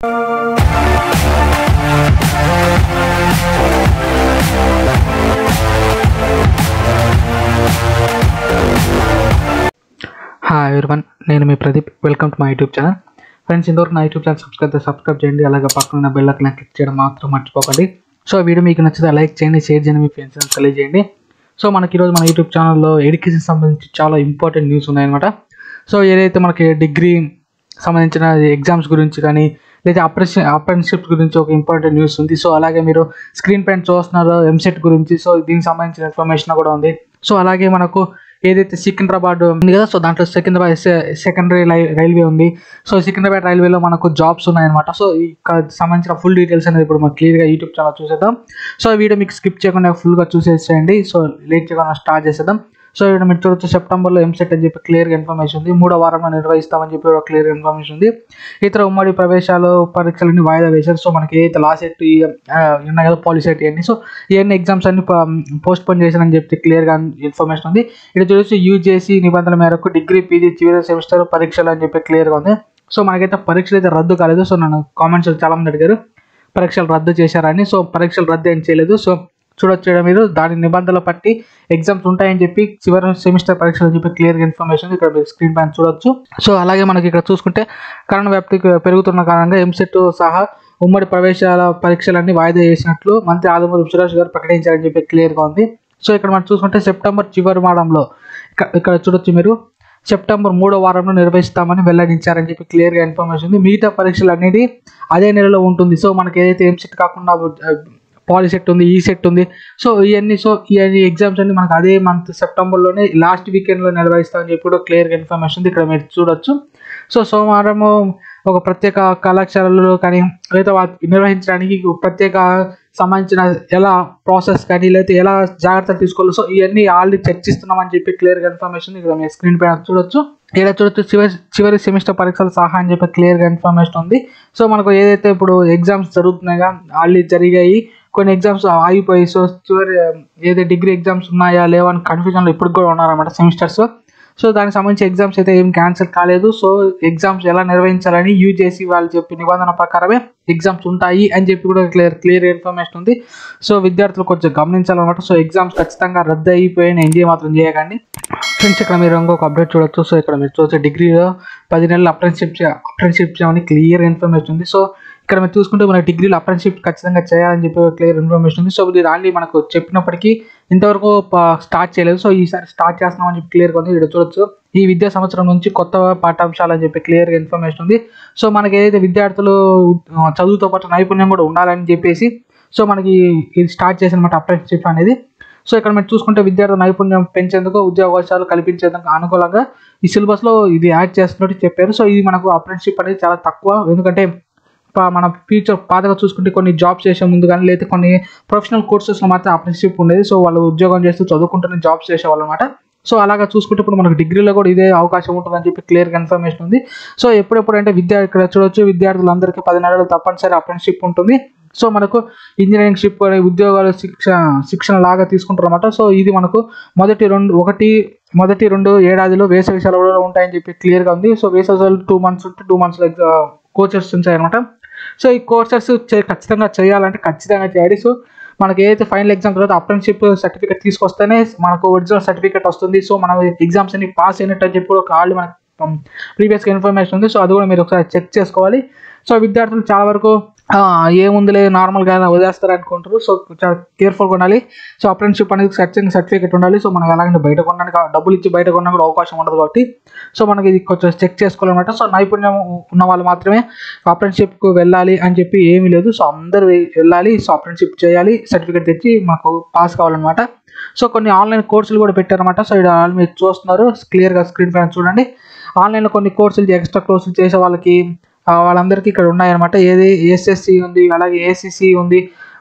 Hi everyone నేను మీ Pradeep welcome to my YouTube channel friends ఇంతవరకు నా యూట్యూబ్ ఛానల్ సబ్స్క్రైబ్ సబ్స్క్రైబ్ చేయండి అలాగే పక్కన బెల్ ఐకాన్ క్లిక్ చేయడం మాత్రం మర్చిపోకండి సో వీడియో మీకు నచ్చితే లైక్ చేయండి షేర్ చేయండి మీ ఫ్రెండ్స్ తెలియజేయండి సో మనకి ఈరోజు మన యూట్యూబ్ ఛానల్లో ఎడ్యుకేషన్ సంబంధించి చాలా ఇంపార్టెంట్ న్యూస్ ఉన్నాయన్నమాట సో ఏదైతే మనకి డిగ్రీ సంబంధించిన ఎగ్జామ్స్ గురించి కానీ లేదా అప్రెషన్ అప్రెంటిషిప్ గురించి ఒక ఇంపార్టెంట్ న్యూస్ ఉంది సో అలాగే మీరు స్క్రీన్ పైన చూస్తున్నారు ఎంసెట్ గురించి సో దీనికి సంబంధించిన ఇన్ఫర్మేషన్ కూడా ఉంది సో అలాగే మనకు ఏదైతే సికింద్రాబాద్ ఉంది కదా సో దాంట్లో సికింద్రాబాద్ సెకండరీ రైల్వే ఉంది సో సికింద్రాబాద్ రైల్వేలో మనకు జాబ్స్ ఉన్నాయన్నమాట సో ఈ క- సంబంధించిన ఫుల్ డీటెయిల్స్ అనేది ఇప్పుడు మనం క్లియర్గా యూట్యూబ్ ఛానల్ చూసేద్దాం సో ఈ వీడియో మీకు స్కిప్ చేయకుండా ఫుల్గా చూసేసేయండి సో లేట్ చేయకుండా స్టార్ట్ చేసేద్దాం సో ఇక్కడ మీరు చూడొచ్చు సెప్టెంబర్లో ఎంసెట్ అని చెప్పి క్లియర్గా ఇన్ఫర్మేషన్ ఉంది మూడో వారంలో నిర్వహిస్తామని చెప్పి ఒక క్లియర్ ఇన్ఫర్మేషన్ ఉంది ఇతర ఉమ్మడి ప్రవేశాలు పరీక్షలన్నీ వాయిదా వేశారు సో మనకి ఏదైతే లాస్ట్ సెట్ ఉన్నాయి కదా పాలిసెట్ ఇవన్నీ సో ఇవన్నీ ఎగ్జామ్స్ అన్ని పోస్ట్ పోన్ చేశారని చెప్పి క్లియర్గా ఇన్ఫర్మేషన్ ఉంది ఇక్కడ చూడొచ్చు యూజేసీ నిబంధనల మేరకు డిగ్రీ పీజీ చివరి సెమిస్టర్ పరీక్షలు అని చెప్పి క్లియర్గా ఉంది సో మనకైతే పరీక్షలు అయితే రద్దు కాలేదు సో నన్ను కామెంట్స్ చాలా మంది అడిగారు పరీక్షలు రద్దు చేశారని సో పరీక్షలు రద్దు ఏం చేయలేదు సో చూడొచ్చు ఇక్కడ మీరు దాని నిబంధనలు పట్టి ఎగ్జామ్స్ ఉంటాయని చెప్పి చివరి సెమిస్టర్ పరీక్షలు అని చెప్పి క్లియర్గా ఇన్ఫర్మేషన్ ఉంది. ఇక్కడ మీరు స్క్రీన్ పైన చూడొచ్చు సో అలాగే మనకి ఇక్కడ చూసుకుంటే కరోనా వ్యాప్తి పెరుగుతున్న కారణంగా ఎంసెట్ సహా ఉమ్మడి ప్రవేశాల పరీక్షలన్నీ వాయిదా చేసినట్లు మంత్రి ఆదిమూలపు సురేష్ గారు ప్రకటించారని చెప్పి క్లియర్గా ఉంది సో ఇక్కడ మనం చూసుకుంటే సెప్టెంబర్ చివరి వారంలో ఇక్కడ ఇక్కడ చూడొచ్చు మీరు సెప్టెంబర్ మూడో వారంలో నిర్వహిస్తామని వెల్లడించారని చెప్పి క్లియర్గా ఇన్ఫర్మేషన్ ఉంది మిగతా పరీక్షలు అనేది అదే నెలలో ఉంటుంది సో మనకి ఏదైతే ఎంసెట్ కాకుండా పాలి సెట్ ఉంది ఈ సెట్ ఉంది సో ఇవన్నీ సో ఇవన్నీ ఎగ్జామ్స్ అన్ని మనకు అదే మంత్ సెప్టెంబర్లోనే లాస్ట్ వీకెండ్లో నిర్వహిస్తామని చెప్పి కూడా క్లియర్గా ఇన్ఫర్మేషన్ ఉంది ఇక్కడ మీరు చూడొచ్చు సో సోమవారం ఒక ప్రత్యేక కళాశాలలో కానీ లేదా వా- నిర్వహించడానికి ప్రత్యేక సంబంధించిన ఎలా ప్రాసెస్ కానీ లేకపోతే ఎలా జాగ్రత్తలు తీసుకోవాలి సో ఇవన్నీ ఆల్రెడీ చర్చిస్తున్నామని చెప్పి క్లియర్గా ఇన్ఫర్మేషన్ ఇక్కడ మీ స్క్రీన్ పైన చూడొచ్చు ఇక్కడ చూడొచ్చు చివరి చివరి సెమిస్టర్ పరీక్షలు సహా అని చెప్పి క్లియర్గా ఇన్ఫర్మేషన్ ఉంది సో మనకు ఏదైతే ఇప్పుడు ఎగ్జామ్స్ జరుగుతున్నాయో ఆల్రెడీ జరిగాయి కొన్ని ఎగ్జామ్స్ ఆగిపోయి సో చివరి ఏదైతే డిగ్రీ ఎగ్జామ్స్ ఉన్నాయా లేవా అని కన్ఫ్యూజన్లో ఇప్పుడు కూడా ఉన్నారన్నమాట సెమిస్టర్స్ సో దానికి సంబంధించి ఎగ్జామ్స్ అయితే ఏం క్యాన్సిల్ కాలేదు సో ఎగ్జామ్స్ ఎలా నిర్వహించాలని యూజేసీ వాళ్ళు చెప్పి నిబంధన ప్రకారమే ఎగ్జామ్స్ ఉంటాయి అని చెప్పి కూడా క్లియర్ క్లియర్ ఇన్ఫర్మేషన్ ఉంది సో విద్యార్థులు కొంచెం గమనించాలన్నమాట సో ఎగ్జామ్స్ ఖచ్చితంగా రద్దు అయిపోయిన ఎంజాయ్ మాత్రం చేయకండి ఫ్రెండ్స్ ఇక్కడ మీరు ఇంకొక అప్డేట్ చూడొచ్చు సో ఇక్కడ మీరు చూస్తే డిగ్రీలో పది నెలలు అప్రెంటిషిప్ అప్రెంటిషిప్ చేయమని క్లియర్ ఇన్ఫర్మేషన్ ఉంది సో ఇక్కడ మీరు చూసుకుంటే మన డిగ్రీలో అప్రెంటిషిప్ ఖచ్చితంగా చేయాలని చెప్పి క్లియర్ ఇన్ఫర్మేషన్ ఉంది సో ఇది ఆల్రెడీ మనకు చెప్పినప్పటికీ ఇంతవరకు స్టార్ట్ చేయలేదు సో ఈసారి స్టార్ట్ చేస్తున్నామని చెప్పి క్లియర్గా ఉంది ఇక్కడ చూడొచ్చు ఈ విద్యా సంవత్సరం నుంచి కొత్త పాఠ్యాంశాలు అని చెప్పి క్లియర్గా ఇన్ఫర్మేషన్ ఉంది సో మనకి ఏదైతే విద్యార్థులు ఆ, చదువుతో పాటు నైపుణ్యం కూడా ఉండాలని చెప్పేసి సో మనకి ఇది స్టార్ట్ చేసినమాట అప్రెంటిషిప్ అనేది సో ఇక్కడ మీరు చూసుకుంటే విద్యార్థుల నైపుణ్యం పెంచేందుకు ఉద్యోగావకాశాలు కల్పించేందుకు అనుకూలంగా ఈ సిలబస్లో ఇది యాడ్ చేస్తున్నట్టు చెప్పారు సో ఇది మనకు అప్రెంటిషిప్ అనేది చాలా తక్కువ ఎందుకంటే ప- మన ఫ్యూచర్ పాతగా చూసుకుంటే కొన్ని జాబ్స్ చేసే ముందు కానీ లేదా కొన్ని ప్రొఫెషనల్ కోర్సెస్లో మాత్రం అప్రెంటిషిప్ ఉండేది సో వాళ్ళు ఉద్యోగం చేస్తూ చదువుకుంటూనే జాబ్స్ చేసేవాళ్ళు అనమాట సో అలాగా చూసుకుంటే ఇప్పుడు మనకు డిగ్రీలో కూడా ఇదే అవకాశం ఉంటుందని చెప్పి క్లియర్గా ఇన్ఫర్మేషన్ ఉంది సో ఎప్పుడెప్పుడు అంటే విద్యా ఇక్కడ చూడొచ్చు విద్యార్థులందరికీ పది నెలలు తప్పనిసరి అప్రెంటిషిప్ ఉంటుంది సో మనకు ఇంజనీరింగ్ షిప్ అనే ఉద్యోగాలు శిక్ష శిక్షణ లాగా తీసుకుంటారు అనమాట సో ఇది మనకు మొదటి రెండు ఒకటి మొదటి రెండు ఏడాదిలో వేసవి సెలవులు ఉంటాయని చెప్పి క్లియర్గా ఉంది సో వేసవి సెలవులు టూ మంత్స్ ఉంటే టూ మంత్స్ కోచెస్ ఉంటాయి అనమాట సో ఈ కోర్సెస్ ఖచ్చితంగా చేయాలంటే ఖచ్చితంగా చేయాలి సో మనకి ఏదైతే ఫైనల్ ఎగ్జామ్ తర్వాత అప్రెంటిషిప్ సర్టిఫికేట్ తీసుకొస్తేనే మనకు ఒరిజినల్ సర్టిఫికేట్ వస్తుంది సో మనం ఎగ్జామ్స్ అన్ని పాస్ అయినట్టు అని చెప్పి కూడా ఒక ఆల్రెడీ మనకు ప్రీవియస్గా ఇన్ఫర్మేషన్ ఉంది సో అది కూడా మీరు ఒకసారి చెక్ చేసుకోవాలి సో విద్యార్థులు చాలా వరకు ఆ, ఏముందిలే నార్మల్గా వదిలేస్తారు అనుకుంటారు సో చాలా కేర్ఫుల్గా ఉండాలి సో అప్రెంటిషిప్ అనేది ఖచ్చితంగా సర్టిఫికేట్ ఉండాలి సో మనకి ఎలాగంటే బయట కొనడానికి డబ్బులు ఇచ్చి బయట కొన్నా కూడా అవకాశం ఉండదు కాబట్టి సో మనకి ఇది కొంచెం చెక్ చేసుకోవాలన్నమాట సో నైపుణ్యం ఉన్న వాళ్ళు మాత్రమే అప్రెంటిషిప్కు వెళ్ళాలి అని చెప్పి ఏమీ లేదు సో అందరూ వెళ్ళాలి సో అప్రెంటిషిప్ చేయాలి సర్టిఫికేట్ తెచ్చి మాకు పాస్ కావాలన్నమాట సో కొన్ని ఆన్లైన్ కోర్సులు కూడా పెట్టారన్నమాట సో ఇక్కడ ఆల్ మీరు చూస్తున్నారు క్లియర్గా స్క్రీన్ పైన చూడండి ఆన్లైన్లో కొన్ని కోర్సులు ఎక్స్ట్రా కోర్సులు చేసే వాళ్ళకి ఆ, వాళ్ళందరికీ ఇక్కడ ఉన్నాయన్నమాట ఏది ఎస్ఎస్సి ఉంది అలాగే ఏసీసీ ఉంది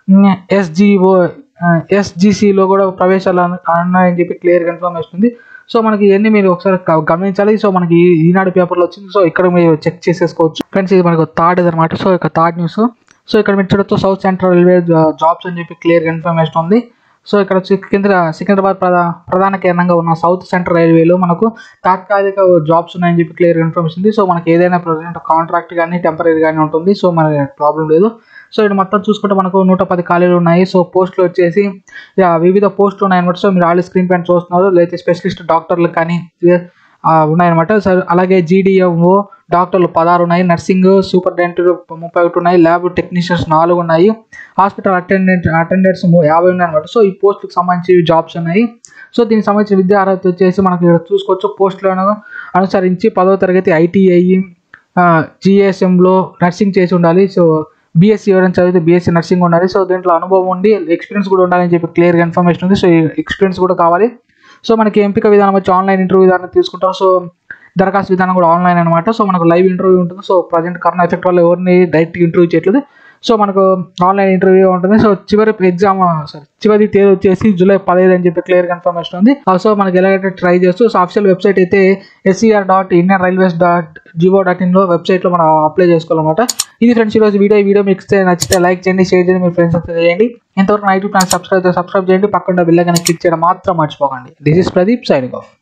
ఎస్జిఓ ఎస్జిసిలో కూడా ప్రవేశాలు అన్న- ఉన్నాయని చెప్పి క్లియర్గా ఇన్ఫర్మేషన్ ఉంది సో మనకి ఇవన్నీ మీరు ఒకసారి గ- గమనించాలి సో మనకి ఈ- ఈనాడు పేపర్లో వచ్చింది సో ఇక్కడ మీరు చెక్ చేసేసుకోవచ్చు ఫ్రెండ్స్ ఇది మనకు థర్డ్ అనమాట సో ఇక థర్డ్ న్యూస్ సో ఇక్కడ మీరు చూడొచ్చు సౌత్ సెంట్రల్ రైల్వే జాబ్స్ అని చెప్పి క్లియర్గా ఇన్ఫర్మేషన్ ఉంది సో ఇక్కడ సికింద్ర సికింద్రాబాద్ ప్రధా ప్రధాన కేంద్రంగా ఉన్న సౌత్ సెంట్రల్ రైల్వేలో మనకు తాత్కాలిక జాబ్స్ ఉన్నాయని చెప్పి క్లియర్ ఇన్ఫర్మేషన్ ఉంది సో మనకి ఏదైనా ప్రజెంట్ కాంట్రాక్ట్ కానీ టెంపరీ కానీ ఉంటుంది సో మనకి ప్రాబ్లం లేదు సో ఇది మొత్తం చూసుకుంటే మనకు నూట పది ఖాళీలు ఉన్నాయి సో పోస్టులు వచ్చేసి యా, వివిధ పోస్టులు ఉన్నాయన్నమాట సో మీరు ఆల్రెడీ స్క్రీన్ పైన చూస్తున్నారు లేకపోతే స్పెషలిస్ట్ డాక్టర్లు కానీ ఆ, ఉన్నాయన్నమాట సో అలాగే జీడిఎంఓ డాక్టర్లు పదహారు ఉన్నాయి నర్సింగ్ సూపరింటెండెంట్ ముప్పై ఒకటి ఉన్నాయి ల్యాబ్ టెక్నీషియన్స్ నాలుగు ఉన్నాయి హాస్పిటల్ అటెండెంట్ అటెండెంట్స్ యాభై ఉన్నాయి అనమాట సో ఈ పోస్టులకు సంబంధించి జాబ్స్ ఉన్నాయి సో దీనికి సంబంధించిన విద్యా అర్హత వచ్చేసి మనకి ఇక్కడ చూసుకోవచ్చు పోస్టులను అనుసరించి పదవ తరగతి ఐటీఐ జిఎస్ఎంలో నర్సింగ్ చేసి ఉండాలి సో బీఎస్సీ ఎవరైనా చదివితే బీఎస్సీ నర్సింగ్ ఉండాలి సో దీంట్లో అనుభవం ఉండి ఎక్స్పీరియన్స్ కూడా ఉండాలని చెప్పి క్లియర్గా ఇన్ఫర్మేషన్ ఉంది సో ఈ ఎక్స్పీరియన్స్ కూడా కావాలి సో మనకి ఎంపిక విధానం వచ్చి ఆన్లైన్ ఇంటర్వ్యూ విధానం తీసుకుంటాం సో దరఖాస్తు విధానం కూడా ఆన్లైన్ అనమాట సో మనకు లైవ్ ఇంటర్వ్యూ ఉంటుంది సో ప్రజెంట్ కరోనా ఎఫెక్ట్ వల్ల ఎవరిని డైరెక్ట్ ఇంటర్వ్యూ చేయట్లేదు సో మనకు ఆన్లైన్ ఇంటర్వ్యూ ఉంటుంది సో చివరి ఎగ్జామ్ సారీ చివరి తేదీ వచ్చేసి జూలై పదహైదు అని చెప్పి క్లియర్ ఇన్ఫర్మేషన్ ఉంది సో మనకి ఎలాగైతే ట్రై చేస్తూ సో అఫిషియల్ వెబ్సైట్ అయితే SCR dot Indian railways dot gov dot ఇన్లో వెబ్సైట్లో మనం అప్లై చేసుకోవాలన్నమాట ఇది ఫ్రెండ్స్ ఈరోజు వీడియో ఈ వీడియో మీకు ఇస్తే నచ్చితే లైక్ చేయండి షేర్ చేయండి మీ ఫ్రెండ్స్ చేయండి ఇంతవరకు నా యూట్యూబ్ ఛానల్ సబ్స్క్రైబ్ సబ్స్క్రైబ్ చేయండి పక్కన బిల్ కానీ క్లిక్ చేయడం మాత్రం మర్చిపోకండి this is Pradeep signing of